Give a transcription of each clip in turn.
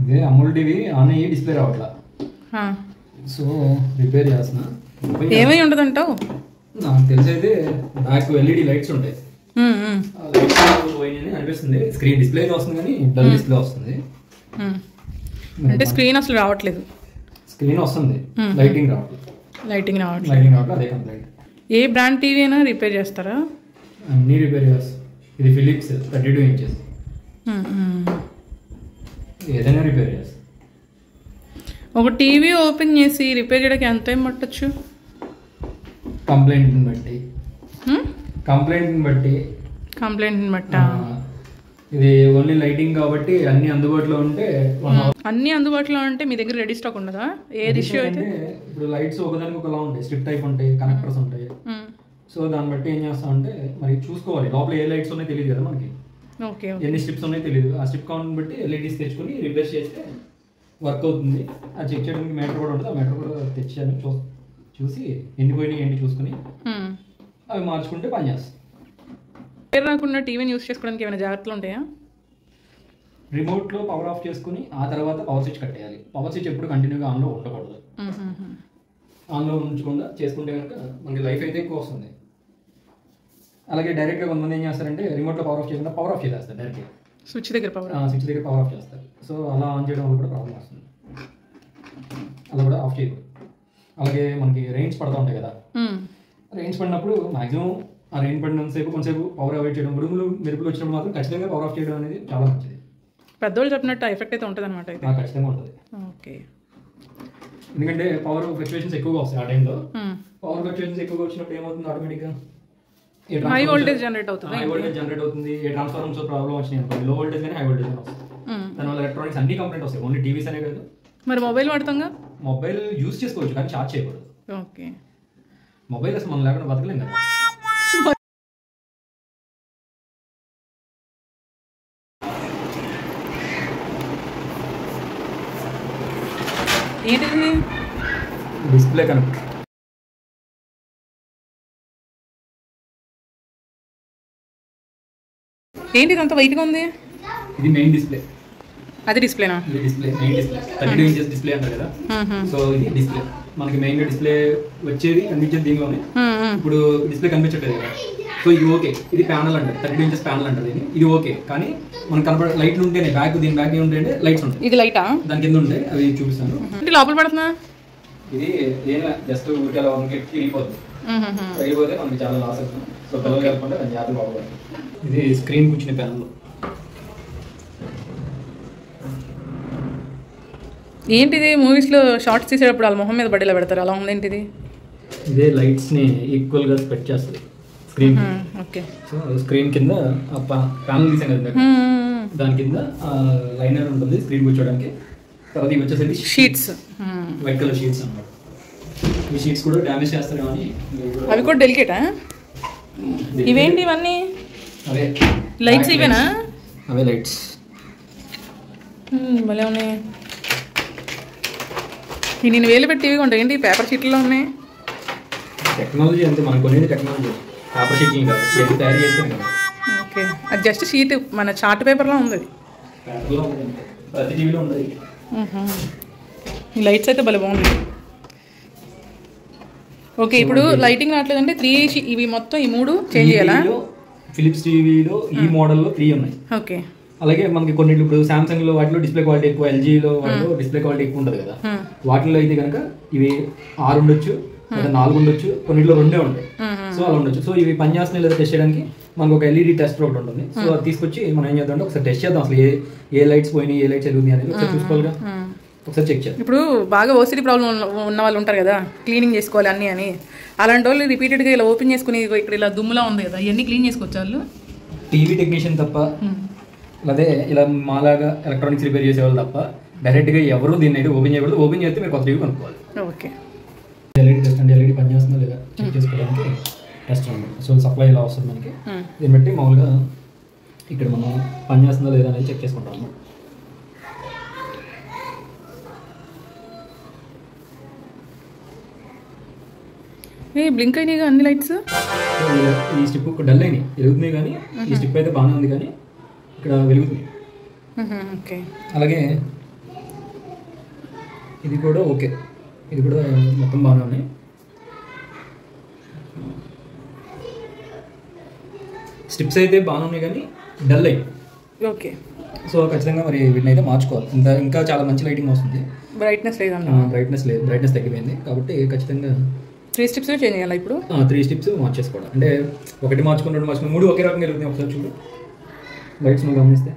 ఇదే Amul TV on అయ్యి display రావట్లా ఆ. సో రిపేర్ చేస్తున్నా ఏమై ఉండదంటావు నాకు తెలిసి అయితే బ్యాక్ ఎల్ఈడి లైట్స్ ఉంటాయి ఉమ్, ఉమ్, ఆ లైట్స్ పోయినాయని అనిపిస్తుంది స్క్రీన్ డిస్ప్లే అయితే వస్తుంది కానీ డల్ డిస్ప్లే వస్తుంది ఉమ్. అంటే స్క్రీన్ అసలు రావట్లేదు స్క్రీన్ వస్తుంది Hmm. లైటింగ్ రావట్లేదు లైటింగ్ రావట్లేదు లైటింగ్ రావట్లేదు అదే కంప్లైంట్ ఏ బ్రాండ్ టీవీ అయినా రిపేర్ చేస్తారా అన్నీ రిపేర్ చేస్తాం ఇది Philips thirty two inches um, um. ఏదైనా రిపేర్ చేస్తాం ఒక టీవీ ఓపెన్ చేసి రిపేర్ చేయడానికి ఎంత టైం పట్టచ్చు కంప్లైంట్ని బట్టి కంప్లైంట్ని బట్టి కంప్లైంట్ బట్ట ఆ, ఇది ఓన్లీ లైటింగ్ కాబట్టి అన్ని అందుబాటులో ఉంటే వన్ అవర్ అన్ని అందుబాటులో ఉంటే మీ దగ్గర రెడీ స్టాక్ ఉండదా ఏది ఇష్యూ అయితే ఇప్పుడు లైట్స్ ఒకదానికి ఒకలా ఉంటాయి స్ట్రిప్ టైప్ ఉంటాయి కనెక్టర్స్ ఉంటాయి ఉమ్. సో దాన్ని బట్టి ఏం చేస్తామంటే మరి చూసుకోవాలి లోపల ఏ లైట్స్ ఉన్నాయో తెలియదు కదా మనకి ఓకే ఓకే ఎన్ని స్ట్రిప్స్ ఉన్నాయో తెలియదు ఆ స్ట్రిప్ కౌంట్ బట్టి ఎల్ఈడీస్ తెచ్చుకొని రిప్లేస్ చేస్తే వర్క్ అవుతుంది అది చెక్ చేయడానికి మీటర్ కూడా ఉంటుంది ఆ మీటర్ కూడా తెచ్చాను చూ చూసి ఎన్ని పోయినాయి ఏంటి చూసుకొని ఉమ్. అవి మార్చుకుంటే పని చేస్తాం పేరు రాకుండా టీవీని యూస్ చేసుకోవడానికి ఏమైనా జాగ్రత్తలు ఉంటాయా రిమోట్లో పవర్ ఆఫ్ చేసుకుని ఆ తర్వాత పవర్ స్విచ్ కట్టేయాలి పవర్ స్విచ్ ఎప్పుడు కంటిన్యూగా ఆన్లో ఉండకూడదు ఉమ్, ఉమ్, ఉమ్. ఆన్లో ఉంచకుండా చేసుకుంటే కనుక మనకి లైఫ్ అయితే ఎక్కువ వస్తుంది అలాగే డైరెక్ట్గా కొంతమంది ఏం చేస్తారంటే రిమోట్లో పవర్ ఆఫ్ చేయకుండా పవర్ ఆఫ్ చేసేస్తారు డైరెక్ట్గా స్విచ్ దగ్గర పవర్ స్విచ్ దగ్గర పవర్ ఆఫ్ చేస్తారు సో అలా ఆన్ చేయడం వల్ల కూడా ప్రాబ్లం వస్తుంది అలా కూడా ఆఫ్ చేయకూడదు అలాగే మనకి రెయిన్స్ పడుతూ ఉంటాయి కదా ఉమ్. రెయిన్స్ పడినప్పుడు మాక్సిమం ఆ రెయిన్ పడినంతసేపు కొంతసేపు పవర్ అవాయిడ్ చేయడం ఉరుములు మెరుపులు వచ్చినప్పుడు మాత్రం ఖచ్చితంగా పవర్ ఆఫ్ చేయడం అనేది చాలా మంచిది పెద్దోళ్ళు చెప్పినట్టు ఎఫెక్ట్ అయితే ఉంటుంది అనమాట అయితే నాకు ఖచ్చితంగా ఉంటుంది ఓకే ఎందుకంటే పవర్ ఫ్లక్చువేషన్స్ ఎక్కువగా వస్తాయి ఆ టైంలో ఉమ్. పవర్ ఫ్లక్చువేషన్స్ ఎక్కువగా వచ్చినప్పుడు ఏమవుతుంది ఆటోమేటిక్గా హై వోల్టేజ్ జనరేట్ అవుతుంది హై వోల్టేజ్ జనరేట్ అవుతుంది ఏ ట్రాన్స్ఫార్మర్స్ ప్రాబ్లం వచ్చినాయి అనుకోండి లో వోల్టేజ్ కానీ హై వోల్టేజ్ కానీ వస్తుంది ఉమ్. దానివల్ల ఎలక్ట్రానిక్స్ అన్ని కంప్లైంట్ వస్తాయి ఓన్లీ టీవీస్ అనే కాదు మరి మొబైల్ వాడతాంగా మొబైల్ యూస్ చేసుకోవచ్చు కానీ ఛార్జ్ చేయకూడదు ఓకే మొబైల్ అసలు మనం లేకుండా బతకలేం కదా ఏంటిది డిస్ప్లే కనెక్ట్ ఏంటి ఇదంతా వైట్గా ఉంది ఇది మెయిన్ డిస్ప్లే అది డిస్ప్లేనా ఇది display main display thirty two inches display అంటారు కదా సో ఇది డిస్ప్లే మనకి మెయిన్ డిస్ప్లే వచ్చేది కనిపించేది దీనిలోనే ఇప్పుడు డిస్ప్లే కనిపించట్లేదు కదా సో ఇది ఓకే ఇది ప్యానల్ అంటారు థర్టీ టూ ఇంచెస్ ప్యానల్ అంటారు దీన్ని ఇది ఓకే కానీ మనకు కనపడ లైట్లు ఉంటేనే బ్యాక్ దీని బ్యాక్ ఉంటే లైట్స్ ఉంటాయి ఇది లైటా దాని కింద ఉంటాయి అవి చూపిస్తాను ఏంటి లోపల పడుతున్నా ఇది ఏం జస్ట్ ఊరికే అలా మనకి తిరిగిపోతుంది వెళ్ళిపోతే మనకి చాలా లాస్ అవుతుంది సో పిల్లలు కలుపుకుంటే కొంచెం జాగ్రత్త బాగుంటుంది ఇది స్క్రీన్ కూర్చునే ప్యానల్ ఏంటిది మూవీస్లో షార్ట్స్ తీసేటప్పుడు వాళ్ళ మొహం మీద పడేలా పెడతారు అలా ఉందేంటిది ఇదే లైట్స్ని ఈక్వల్గా స్పెట్ చేస్తుంది స్క్రీన్ ఓకే సో స్క్రీన్ కింద ప్యానల్ తీసాం కదా ఇందాక. దాని కింద లైనర్ ఉంటుంది స్క్రీన్ కూర్చోడానికి తర్వాత ఇవి వచ్చేసరికి షీట్స్ వైట్ కలర్ షీట్స్ అన్నమాట ఈ షీట్స్ కూడా డ్యామేజ్ చేస్తారు కానీ ఇవి కూడా- అవి కూడా డెలికేటా ఇవేంటి ఇవన్నీ అవే లైట్స్ ఇవేనా అవే లైట్స్ హ్మ్, భలే ఉన్నాయి ఈ నేను వేలు పెట్టి ఇవి ఉంటాయి ఏంటి పేపర్ షీట్లో ఉన్నాయి టెక్నాలజీ అంతే మనం కొనేది టెక్నాలజీ పేపర్ షీటింగ్ కాదు ఇది తయారు చేస్తాం కదా ఓకే అది జస్ట్ షీట్ మన చార్ట్ పేపర్లో ఉంది అది. పేపర్లో ఉంటుంది ప్రతి టీవీలో ఉంటుంది మ్హూ. ఈ లైట్స్ అయితే భలే బాగుంది ఓకే ఇప్పుడు లైటింగ్ రావట్లేదంటే త్రీ ఇవి మొత్తం ఈ మూడు చేంజ్ చేయాలా ఫిలిప్స్ టీవీలో ఈ మోడల్లో త్రీ ఉన్నాయి ఓకే అలాగే మనకి కొన్ని ఇప్పుడు సామ్సంగ్ లో వాటిలో డిస్ప్లే క్వాలిటీ ఎక్కువ ఎల్జీలో వాటిలో డిస్ప్లే క్వాలిటీ ఎక్కువ ఉంటుంది కదా Hmm. వాటిలో అయితే కనుక ఇవి ఆరు ఉండొచ్చు లేదా నాలుగు ఉండొచ్చు కొన్నిట్లో రెండే ఉంటాయి సో అలా ఉండొచ్చు సో ఇవి పని చేస్తున్నాయి లేదా టెస్ట్ చేయడానికి మనకు ఒక ఎల్ఈడి టెస్ట్ ఒకటి ఉంటుంది సో అది తీసుకొచ్చి మనం ఏం చేద్దాం అంటే ఒకసారి టెస్ట్ చేద్దాం అసలు ఏ ఏ లైట్స్ పోయినాయి ఏ లైట్స్ వెలుగుతున్నాయి అనేది ఒకసారి చూసుకోవాలిగా మ్మ్. ఒకసారి చెక్ చేద్దాం ఇప్పుడు బాగా ఓసిడి ప్రాబ్లం ఉన్న వాళ్ళు ఉంటారు కదా క్లీనింగ్ చేసుకోవాలి అన్నీ అని అలాంటి వాళ్ళు రిపీటెడ్గా ఇలా ఓపెన్ చేసుకుని ఇదిగో ఇక్కడ ఇలా దుమ్ములా ఉంది కదా ఇవన్నీ క్లీన్ చేసుకోవచ్చు వాళ్ళు టీవీ టెక్నీషియన్ తప్ప మ్మ్. అదే ఇలా మాలాగా ఎలక్ట్రానిక్స్ రిపేర్ చేసేవాళ్ళు తప్ప డైరెక్ట్గా ఎవరు దీన్ని అయితే ఓపెన్ చేయకూడదు ఓపెన్ చేస్తే మీరు కొత్త టీవీ కొనుక్కోవాలి ఓకే ఎల్ఈడి టెస్ట్ అంటే ఎల్ఈడి పనిచేస్తుందా లేదా చెక్ చేసుకోవడానికి టెస్ట్ అనమాట సో సప్లై ఇలా వస్తుంది మనకి మ్మ్. దీన్ని బట్టి మామూలుగా ఇక్కడ మనం పనిచేస్తుందా లేదా అనేది చెక్ చేసుకుంటాం అన్నమాట. ఏ బ్లింక్ అయినాయి అన్ని లైట్స్ సో ఇలా ఈ స్టిప్ డల్ అయినాయి వెలుగుతున్నాయి కానీ ఈ స్టిప్ అయితే బాగానే ఉంది కానీ ఇక్కడ వెలుగుతుంది ఓకే అలాగే ఇది కూడా ఓకే ఇది కూడా మొత్తం బాగానే ఉన్నాయి స్టిప్స్ అయితే బాగానే ఉన్నాయి కానీ డల్ అయ్యి ఓకే సో ఖచ్చితంగా మరి వీటిని అయితే మార్చుకోవాలి ఇంకా ఇంకా చాలా మంచి లైటింగ్ వస్తుంది బ్రైట్నెస్ లేదన్న బ్రైట్నెస్ లేదు బ్రైట్నెస్ తగ్గిపోయింది కాబట్టి ఖచ్చితంగా త్రీ స్టిప్స్ చేంజ్ చేయాలా ఇప్పుడు త్రీ స్టిప్స్ మార్చేసుకోవడం అంటే ఒకటి మార్చుకుని రెండు మార్చుకుని మూడు ఒకే రకంగా వెళ్తున్నాయి ఒకసారి చూడు లైట్స్ నువ్వు గమనిస్తే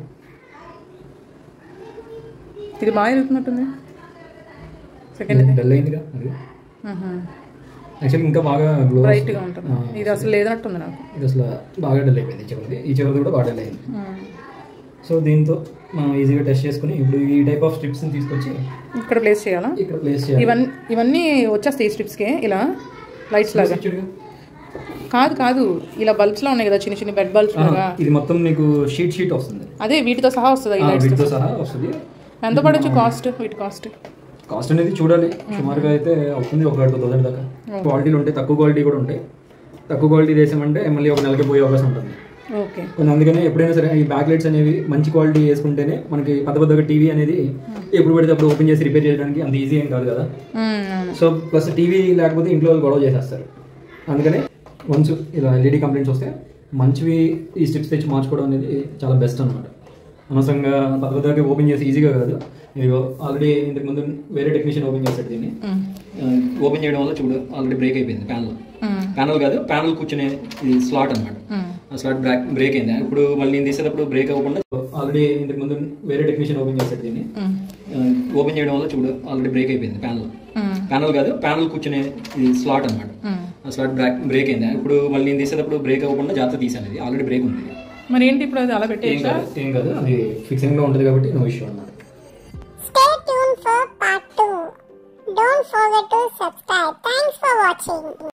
ఇది బాగా వెళ్తున్నట్టుంది సెకండ్ డల్ అయిందిగా అది యాక్చువల్లీ ఇంకా బాగా గ్లో బ్రైట్గా ఉంటుంది ఇది అసలు లేదన్నట్టుంది నాకు ఇది అసలు బాగా డల్ అయిపోయింది ఈ చివరిది ఈ చివరిది కూడా బాగా డల్ అయింది సో దీంతో మనం ఈజీగా టెస్ట్ చేసుకుని ఇప్పుడు ఈ టైప్ ఆఫ్ స్ట్రిప్స్ని తీసుకొచ్చి ఇక్కడ ప్లేస్ చేయాలా ఇక్కడ ప్లేస్ చేయాలి ఇవన్నీ ఇవన్నీ వచ్చేస్తాయి స్ట్రిప్స్కి ఇలా లైట్స్ లాగా చూడుగా. కాదు కాదు ఇలా బల్బ్స్ లా ఉన్నాయి కదా చిన్న చిన్న బెడ్ బల్బ్స్ లాగా ఇది మొత్తం నీకు షీట్ షీట్ వస్తుంది అదే వీటితో సహా వస్తుంది ఈ ఆ, లైట్స్ వీటితో సహా వస్తుంది ఎంత పడొచ్చు కాస్ట్ వీటి కాస్ట్ కాస్ట్ అనేది చూడాలి సుమారుగా అయితే అవుతుంది ఒక టూ థౌసండ్ దాకా క్వాలిటీలు ఉంటాయి తక్కువ క్వాలిటీ కూడా ఉంటాయి తక్కువ క్వాలిటీ వేసామంటే మళ్ళీ ఒక నెలకి పోయే అవకాశం ఉంటుంది ఓకే కొంచెం అందుకనే ఎప్పుడైనా సరే ఈ బ్యాక్ లైట్స్ అనేవి మంచి క్వాలిటీ వేసుకుంటేనే మనకి పెద్ద పెద్దగా టీవీ అనేది ఎప్పుడు పడితే అప్పుడు ఓపెన్ చేసి రిపేర్ చేయడానికి అంత ఈజీ ఏం కాదు కదా అవును సో ప్లస్ టీవీ లేకపోతే ఇంట్లో వాళ్ళు గొడవ చేసేస్తారు అందుకనే వన్స్ ఇలా ఎల్ఈడి కంప్లైంట్స్ వస్తే మంచివి ఈ స్టిప్స్ తెచ్చి మార్చుకోవడం అనేది చాలా బెస్ట్ అనమాట అనవసరంగా పెద్ద పెద్దగా ఓపెన్ చేసి ఈజీగా కాదు ఇది ఆల్రెడీ ఇంతకు ముందు వేరే టెక్నీషియన్ ఓపెన్ చేశాడు దీన్ని ఓపెన్ చేయడం వల్ల చూడు ఆల్రెడీ బ్రేక్ అయిపోయింది ప్యానల్ ప్యానల్ కాదు ప్యానల్ కూర్చునే ఇది స్లాట్ అనమాట ఆ స్లాట్ బ్రేక్ బ్రేక్ అయింది ఇప్పుడు మళ్ళీ నేను తీసేటప్పుడు బ్రేక్ అవ్వకుండా ఆల్రెడీ ఇంతకు ముందు వేరే టెక్నీషియన్ ఓపెన్ చేశాడు దీన్ని ఓపెన్ చేయడం వల్ల చూడు ఆల్రెడీ బ్రేక్ అయిపోయింది ప్యానల్ ప్యానల్ కాదు ప్యానల్ కూర్చునే ఇది స్లాట్ అనమాట ఆ స్లాట్ బ్రేక్ బ్రేక్ అయింది ఇప్పుడు మళ్ళీ నేను తీసేటప్పుడు బ్రేక్ అవ్వకుండా జాగ్రత్త తీసాను ఇది ఆల్రెడీ బ్రేక్ ఉంది మరి ఏంటి ఇప్పుడు అది అలా ఏం పెట్టేయచ్చా కాదు ఏం కాదు అది ఫిక్సింగ్ లో ఉంటుంది కాబట్టి నో ఇష్యూ అన్నమాట Stay tuned for part 2. Don't forget to subscribe. Thanks for watching.